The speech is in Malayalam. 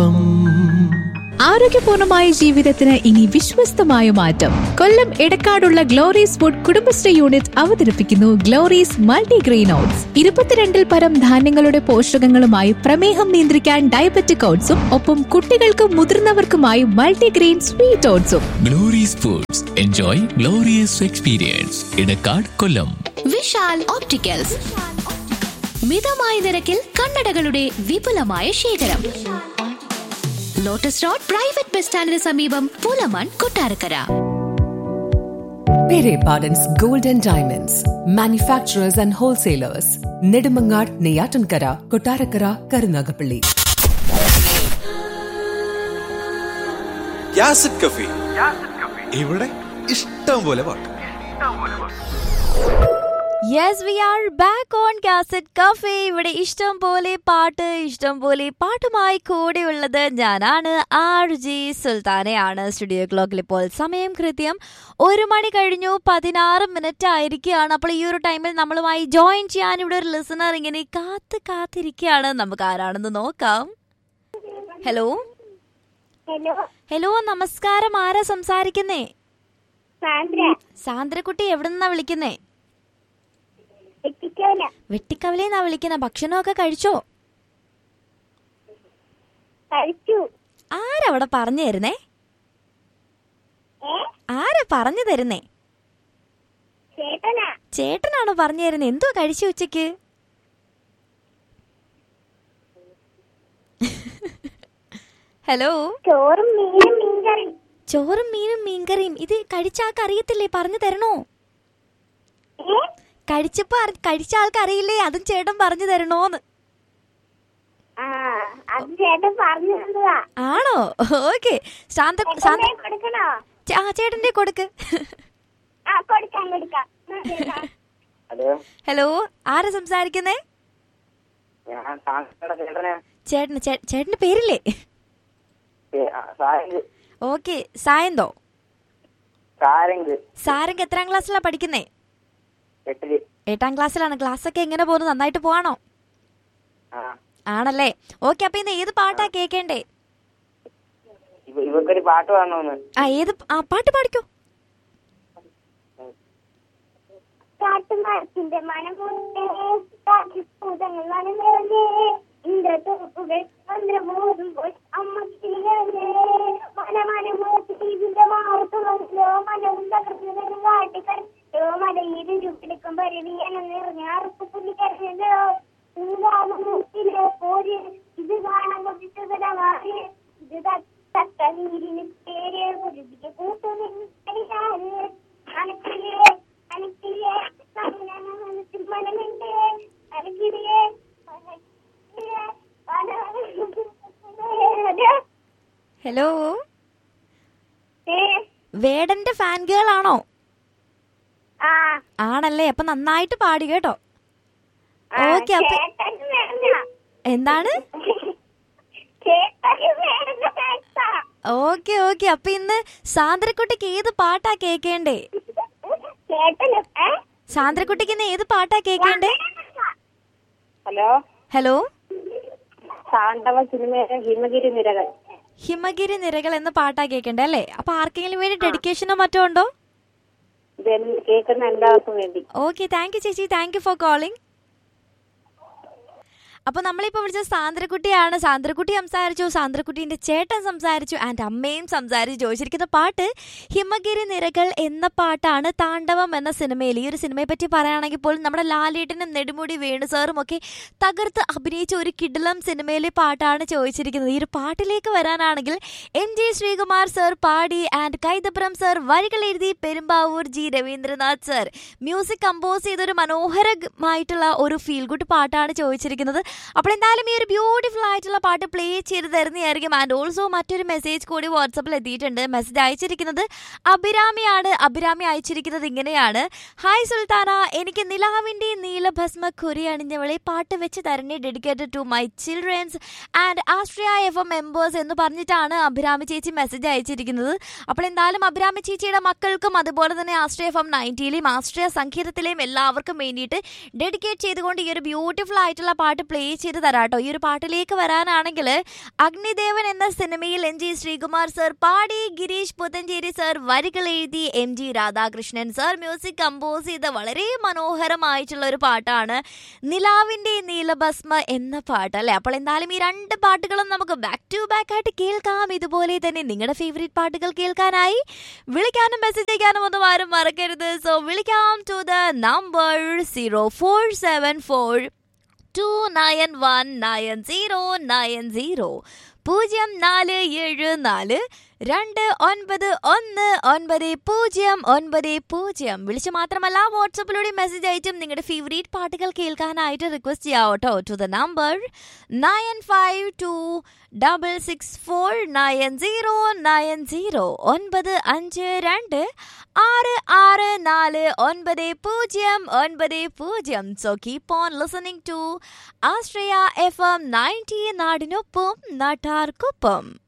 പാപം ആരോഗ്യപൂർണമായ ജീവിതത്തിന് ഇനി വിശ്വസ്തമായ മാറ്റം കൊല്ലം എടക്കാടുള്ള ഗ്ലോറീസ് ഫുഡ് കുടുംബശ്രീ യൂണിറ്റ് അവതരിപ്പിക്കുന്നു ഗ്ലോറീസ് മൾട്ടിഗ്രെയിൻ ഓട്സ് ഇരുപത്തിരണ്ടിൽ പരം ധാന്യങ്ങളുടെ പോഷകങ്ങളുമായി പ്രമേഹം നിയന്ത്രിക്കാൻ ഡയബറ്റിക് ഓട്സും ഒപ്പം കുട്ടികൾക്കും മുതിർന്നവർക്കുമായി മൾട്ടിഗ്രെയിൻ സ്വീറ്റ് ഓട്സും Glory's foods enjoy glorious experience Edakkad Kollam Vishal opticals മിതമായ നിരക്കിൽ കണ്ണടകളുടെ വിപുലമായ ശേഖരം ലോട്ടസ് റോഡ് പ്രൈവറ്റ് ബസ് സ്റ്റാൻഡിന് സമീപം Pulamon Kottarakkara Pere Pardon's Gold and Diamonds, manufacturers and wholesalers, Nedumangad, Neyatankara, Kotarakara, Karunagapalli. യാസിഡ് കഫി ഇവിടെ ഇഷ്ടം പോലെ പാട്ട് yes we are back on cassette cafe ഇവിടെ ഇഷ്ടം പോലെ പാട്ട് ഇഷ്ടം പോലെ പാട്ടുമായി കൂടെയുള്ളത് ഞാനാണ് ആർ ജി സുൽത്താനയാണ് സ്റ്റുഡിയോ ക്ലോക്കിൽ ഇപ്പോൾ സമയം കൃത്യം ഒരു മണി കഴിഞ്ഞു പതിനാറ് മിനിറ്റ് ആയിരിക്കുകയാണ് അപ്പോൾ ഈ ഒരു ടൈമിൽ നമ്മളുമായി ജോയിൻ ചെയ്യാൻ ഇവിടെ ഒരു ലിസണർ ഇങ്ങനെ കാത്ത് കാത്തിരിക്കുകയാണ് നമുക്ക് ആരാണെന്ന് നോക്കാം ഹലോ ഹലോ ഹലോ നമസ്കാരം ആരാ സംസാരിക്കുന്നേ സാന്ദ്ര സാന്ദ്രക്കുട്ടി എവിടെ നിന്നാ വിളിക്കുന്നേ എത്തിക്കോല വെട്ടിക്കവലേന്നാ വിളിക്കുന്ന ഭക്ഷണമൊക്കെ കഴിച്ചോ കഴിച്ചു ആരവിടെ പറഞ്ഞു തരുന്നേ ഏ ആരാ പറഞ്ഞു തരുന്നേ ചേട്ടനാ ചേട്ടനാണോ പറഞ്ഞു തരുന്നത് എന്തോ കഴിച്ചു ഉച്ചക്ക് ഹലോ ചോറും മീനും മീൻകറി ചോറും മീനും മീൻകറിയും ഇത് കഴിച്ച ആൾക്ക് അറിയത്തില്ലേ പറഞ്ഞു തരണോ ഏ കഴിച്ചപ്പോ അറി- കഴിച്ച ആൾക്ക് അറിയില്ലേ അതും ചേട്ടൻ പറഞ്ഞു തരണോന്ന് ആ അത് ചേട്ടൻ പറഞ്ഞു തന്നതാ ആണോ ഓക്കെ ശാന്ത ശാന്ത ചേട്ടനെ കൊടുക്കണോ ചേ- ആ ചേട്ടന്റെ കൊടുക്ക് ആ കൊടുക്കാം കൊടുക്കാം ഹലോ ഹലോ ആരാ സംസാരിക്കുന്നേ ഞാൻ താങ്കളുടെ ചേട്ടനെ ചേട്ടന് ചേ- ചേട്ടന്റെ പേരില്ലേ സാരംഗ് ഓക്കെ സായന്തോ സാരംഗ് സാരംഗ് എത്രാം ക്ലാസ്സിലാ പഠിക്കുന്നേ എട്ടില് എട്ടാം ക്ലാസ്സിലാണ് ക്ലാസ് ഒക്കെ എങ്ങനെ പോകുന്നു നന്നായിട്ട് പോവാണോ ആ ആണല്ലേ ഓക്കെ അപ്പൊ ഇന്ന് ഏത് പാട്ടാ കേക്കേണ്ടേ ഇവ- ഇവക്കൊരു പാട്ട് പാടണമെന്ന് ആ ഏത് ആ പാട്ട് പാടിക്കോ കാട്ടുമരത്തിന്റെ മനം കൊണ്ടേ കാട്ടിപ്പൂതങ്ങൾ മനം നിറഞ്ഞേ ഇന്ദ്രത്തോപ്പുകൾ മന്ത്രമോതുമ്പോൾ അമ്മ കിളികളെ മനമനമോത്തിന്റെ മാർത്തുമല്ലോ മനവും തകർന്നു കാട്ടിക്കരോ മലയിൽ ചുട്ടെടുക്കും പരവിയനം നിറഞ്ഞ അറുപ്പ് പുല്ലിക്കരഞ്ഞോ മൂന്നിലെ പോര് ഇത് കാണാൻ കൊതിച്ചതലമാര് ഇത് തക്ക നീരിന് പേര് കുരുതിക്ക് കൂട്ടുനിന്ന് അനക്കില്ലേ അനക്കില്ലേ മനസ്സിൽ മനമുണ്ട് അനക്കില്ലേ ഹലോ വേടന്റെ ഫാൻ ഗേൾ ആണോ ആ ആണല്ലേ അപ്പൊ നന്നായിട്ട് പാടി കേട്ടോ ഓക്കെ അപ്പൊ ചേട്ടൻ വേണ്ട എന്താണ് ചേട്ടൻ വേണ്ട പേസ ഓക്കെ ഓക്കെ അപ്പൊ ഇന്ന് സാന്ദ്രക്കുട്ടിക്ക് ഏത് പാട്ടാ കേക്കേണ്ടേ ചേട്ടനും ഏ സാന്ദ്രക്കുട്ടിക്ക് ഇന്ന് ഏത് പാട്ടാ കേക്കേണ്ടേ ഹലോ ഹലോ താണ്ഡവ സിനിമയിലെ ഹിമഗിരി നിരകൾ ഹിമഗിരി നിരകൾ എന്ന പാട്ടാ കേക്കണ്ടേ അല്ലേ അപ്പൊ ആർക്കെങ്കിലും വേണ്ടി ഡെഡിക്കേഷനോ മറ്റോ ഉണ്ടോ ഇത് കേൾക്കുന്ന എല്ലാവർക്കും വേണ്ടി ഓക്കെ താങ്ക് യു ചേച്ചി താങ്ക് യു ഫോർ കോളിംഗ് അപ്പൊ നമ്മളിപ്പോ വിളിച്ച സാന്ദ്രക്കുട്ടിയാണ് സാന്ദ്രക്കുട്ടി സംസാരിച്ചു സാന്ദ്രക്കുട്ടീന്റെ ചേട്ടൻ സംസാരിച്ചു ആൻഡ് അമ്മയും സംസാരിച്ചു ചോദിച്ചിരിക്കുന്ന പാട്ട് ഹിമഗിരി നിരകൾ എന്ന പാട്ടാണ് താണ്ഡവം എന്ന സിനിമയിൽ ഈ ഒരു സിനിമയെ പറ്റി പറയുകയാണെങ്കിൽ പോലും നമ്മുടെ ലാലേട്ടനും നെടുമുടി വേണു സാറും ഒക്കെ തകർത്ത് അഭിനയിച്ച ഒരു കിടിലം സിനിമയിലെ പാട്ടാണ് ചോദിച്ചിരിക്കുന്നത് ഈ ഒരു പാട്ടിലേക്ക് വരാനാണെങ്കിൽ എം ജി ശ്രീകുമാർ സർ പാടി ആൻഡ് കൈതപ്രം സർ വരികൾ എഴുതി Perumbavoor G Ravindranath sir music compose ചെയ്തൊരു മനോഹരമായിട്ടുള്ള ഒരു ഫീൽ ഗുഡ് പാട്ടാണ് ചോദിച്ചിരിക്കുന്നത് അപ്പോൾ എന്തായാലും ഈ ഒരു ബ്യൂട്ടിഫുൾ ആയിട്ടുള്ള പാട്ട് പ്ലേ ചെയ്ത് തരുന്നതായിരിക്കും ആൻഡ് ഓൾസോ മറ്റൊരു മെസ്സേജ് കൂടി വാട്സപ്പിൽ എത്തിയിട്ടുണ്ട് മെസ്സേജ് അയച്ചിരിക്കുന്നത് അഭിരാമിയാണ് അഭിരാമി അയച്ചിരിക്കുന്നത് ഇങ്ങനെയാണ് ഹായ് സുൽത്താന എനിക്ക് നിലാവിൻ്റെ നീലഭസ്മ കുരി അണിഞ്ഞവളെ പാട്ട് വെച്ച് തരണേ dedicated to my childrens and Astria F M members എന്ന് പറഞ്ഞിട്ടാണ് അഭിരാമി ചേച്ചി മെസ്സേജ് അയച്ചിരിക്കുന്നത് അപ്പോൾ എന്തായാലും അഭിരാമി ചേച്ചിയുടെ മക്കൾക്കും അതുപോലെ തന്നെ ആസ്ട്രിയ എഫ് എം നയൻറ്റിയിലെയും ആസ്ട്രിയ സംഗീതത്തിലെയും എല്ലാവർക്കും വേണ്ടിയിട്ട് ഡെഡിക്കേറ്റ് ചെയ്തുകൊണ്ട് ഈ ഒരു ബ്യൂട്ടിഫുൾ ആയിട്ടുള്ള പാട്ട് പ്ലേ പ്ലേ ചെയ്ത് തരാട്ടോ ഈ ഒരു പാട്ടിലേക്ക് വരാനാണെങ്കിൽ അഗ്നിദേവൻ എന്ന സിനിമയിൽ എം ജി ശ്രീകുമാർ സർ പാടി ഗിരീഷ് പുത്തഞ്ചേരി സർ വരികൾ എഴുതി M G Radhakrishnan sir music compose ചെയ്ത വളരെ മനോഹരമായിട്ടുള്ള ഒരു പാട്ടാണ് നിലാവിന്റെ നീലഭസ്മ എന്ന പാട്ട് അല്ലെ അപ്പോൾ എന്തായാലും ഈ രണ്ട് പാട്ടുകളും നമുക്ക് ബാക്ക് ടു ബാക്ക് ആയിട്ട് കേൾക്കാം ഇതുപോലെ തന്നെ നിങ്ങളുടെ ഫേവറേറ്റ് പാട്ടുകൾ കേൾക്കാനായി വിളിക്കാനും മെസ്സേജ് അയക്കാനും ഒന്നും ആരും മറക്കരുത് സോ വിളിക്കാം to the number zero four seven four two nine one nine zero nine zero പൂജ്യം നാല് ഏഴ് നാല് രണ്ട് ഒൻപത് ഒന്ന് ഒൻപത് പൂജ്യം ഒൻപത് പൂജ്യം വിളിച്ച് മാത്രമല്ല വാട്സപ്പിലൂടെ മെസ്സേജ് അയച്ചും നിങ്ങളുടെ ഫേവറേറ്റ് പാട്ടുകൾ കേൾക്കാനായിട്ട് റിക്വസ്റ്റ് ചെയ്യാം കേട്ടോ to the number nine five two double six four nine zero nine zero ഒൻപത് അഞ്ച് രണ്ട് ആറ് ആറ് നാല് ഒൻപത് പൂജ്യം ഒൻപത് പൂജ്യം so keep on listening to Ashraya F M ninety നാടിനൊപ്പം നാട്ടാർക്കൊപ്പം